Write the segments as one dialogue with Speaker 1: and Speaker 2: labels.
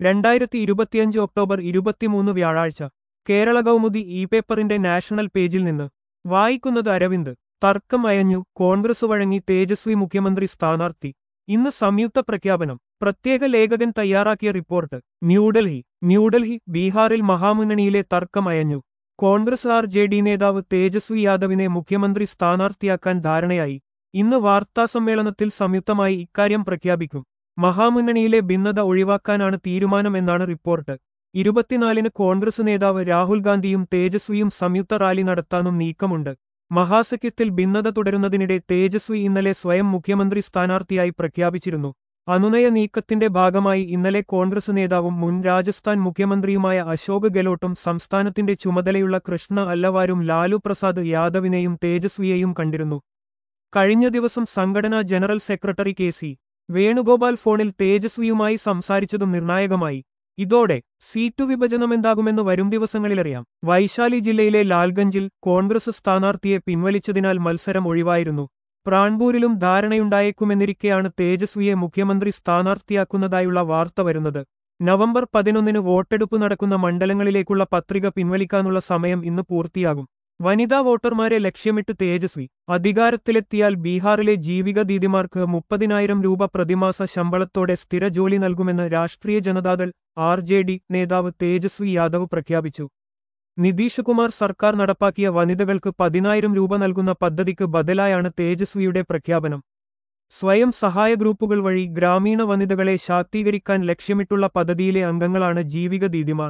Speaker 1: രണ്ടായിരത്തി ഇരുപത്തിയഞ്ച് ഒക്ടോബർ ഇരുപത്തിമൂന്ന് വ്യാഴാഴ്ച കേരള കൗമുദി ഇ പേപ്പറിന്റെ നാഷണൽ പേജിൽ നിന്ന് വായിക്കുന്നത് അരവിന്ദ് തർക്കം അയഞ്ഞു കോൺഗ്രസ് വഴങ്ങി തേജസ്വി മുഖ്യമന്ത്രി സ്ഥാനാർത്ഥി ഇന്ന് സംയുക്ത പ്രഖ്യാപനം പ്രത്യേക ലേഖകൻ തയ്യാറാക്കിയ റിപ്പോർട്ട് ന്യൂഡൽഹി ന്യൂഡൽഹി ബീഹാറിൽ മഹാമുന്നണിയിലെ തർക്കം അയഞ്ഞു കോൺഗ്രസ് ആർ ജെ ഡി നേതാവ് തേജസ്വി യാദവിനെ മുഖ്യമന്ത്രി സ്ഥാനാർത്ഥിയാക്കാൻ ധാരണയായി ഇന്ന് വാർത്താസമ്മേളനത്തിൽ സംയുക്തമായി ഇക്കാര്യം പ്രഖ്യാപിക്കും മഹാമുന്നണിയിലെ ഭിന്നത ഒഴിവാക്കാനാണ് തീരുമാനമെന്നാണ് റിപ്പോർട്ട് ഇരുപത്തിനാലിന് കോൺഗ്രസ് നേതാവ് രാഹുൽ ഗാന്ധിയും തേജസ്വിയും സംയുക്ത റാലി നടത്താനും നീക്കമുണ്ട് മഹാസഖ്യത്തിൽ ഭിന്നത തുടരുന്നതിനിടെ തേജസ്വി ഇന്നലെ സ്വയം മുഖ്യമന്ത്രി സ്ഥാനാർത്ഥിയായി പ്രഖ്യാപിച്ചിരുന്നു അനുനയ നീക്കത്തിന്റെ ഭാഗമായി ഇന്നലെ കോൺഗ്രസ് നേതാവും മുൻ രാജസ്ഥാൻ മുഖ്യമന്ത്രിയുമായ അശോക് ഗെലോട്ടും സംസ്ഥാനത്തിന്റെ ചുമതലയുള്ള കൃഷ്ണ അല്ലവാരും ലാലു പ്രസാദ് യാദവിനെയും തേജസ്വിയെയും കണ്ടിരുന്നു കഴിഞ്ഞ ദിവസം സംഘടനാ general secretary K C Venugopal ഫോണിൽ തേജസ്വിയുമായി സംസാരിച്ചതും നിർണായകമായി ഇതോടെ സീറ്റു വിഭജനമെന്താകുമെന്ന് വരും ദിവസങ്ങളിലറിയാം വൈശാലി ജില്ലയിലെ ലാൽഗഞ്ചിൽ കോൺഗ്രസ് സ്ഥാനാർത്ഥിയെ പിൻവലിച്ചതിനാൽ മത്സരം ഒഴിവായിരുന്നു പ്രാൺപൂരിലും ധാരണയുണ്ടായേക്കുമെന്നിരിക്കെയാണ് തേജസ്വിയെ മുഖ്യമന്ത്രി സ്ഥാനാർത്ഥിയാക്കുന്നതായുള്ള വാർത്ത വരുന്നത് നവംബർ പതിനൊന്നിന് വോട്ടെടുപ്പ് നടക്കുന്ന മണ്ഡലങ്ങളിലേക്കുള്ള പത്രിക പിൻവലിക്കാനുള്ള സമയം ഇന്ന് പൂർത്തിയാകും വനിതാ വോട്ടർമാരെ ലക്ഷ്യമിട്ട് തേജസ്വി അധികാരത്തിലെത്തിയാൽ ബീഹാറിലെ ജീവിക ദീദിമാർക്ക് മുപ്പതിനായിരം രൂപ പ്രതിമാസ ശമ്പളത്തോടെ സ്ഥിര ജോലി നൽകുമെന്ന് രാഷ്ട്രീയ ജനതാദൾ ആർ ജെ ഡി നേതാവ് തേജസ്വി യാദവ് പ്രഖ്യാപിച്ചു നിതീഷ് കുമാർ സർക്കാർ നടപ്പാക്കിയ വനിതകൾക്ക് പതിനായിരം രൂപ നൽകുന്ന പദ്ധതിക്ക് ബദലായാണ് തേജസ്വിയുടെ പ്രഖ്യാപനം സ്വയം സഹായ ഗ്രൂപ്പുകൾ വഴി ഗ്രാമീണ വനിതകളെ ശാക്തീകരിക്കാൻ ലക്ഷ്യമിട്ടുള്ള പദ്ധതിയിലെ അംഗങ്ങളാണ് ജീവിക ദീദിമാർ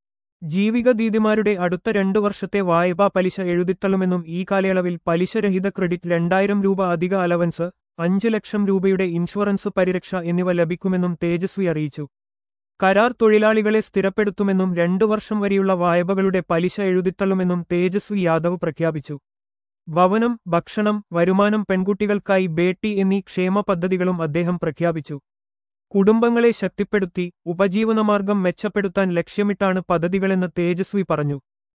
Speaker 1: ജീവിക ദീദിമാരുടെ അടുത്ത രണ്ടു വർഷത്തെ വായ്പാ പലിശ എഴുതിത്തള്ളുമെന്നും ഈ കാലയളവിൽ പലിശരഹിത ക്രെഡിറ്റ് രണ്ടായിരം രൂപ അധിക അലവൻസ് അഞ്ച് ലക്ഷം രൂപയുടെ ഇൻഷുറൻസ് പരിരക്ഷ എന്നിവ ലഭിക്കുമെന്നും തേജസ്വി അറിയിച്ചു കരാർ തൊഴിലാളികളെ സ്ഥിരപ്പെടുത്തുമെന്നും രണ്ടു വർഷം വരെയുള്ള വായ്പകളുടെ പലിശ എഴുതിത്തള്ളുമെന്നും തേജസ്വി യാദവ് പ്രഖ്യാപിച്ചു ഭവനം ഭക്ഷണം വരുമാനം പെൺകുട്ടികൾക്കായി ബേട്ടി എന്നീ ക്ഷേമ പദ്ധതികളും അദ്ദേഹം പ്രഖ്യാപിച്ചു കുടുംബങ്ങളെ ശക്തിപ്പെടുത്തി ഉപജീവനമാർഗം മെച്ചപ്പെടുത്താൻ ലക്ഷ്യമിട്ടാണ് പദ്ധതികളെന്ന് തേജസ്വി പറഞ്ഞു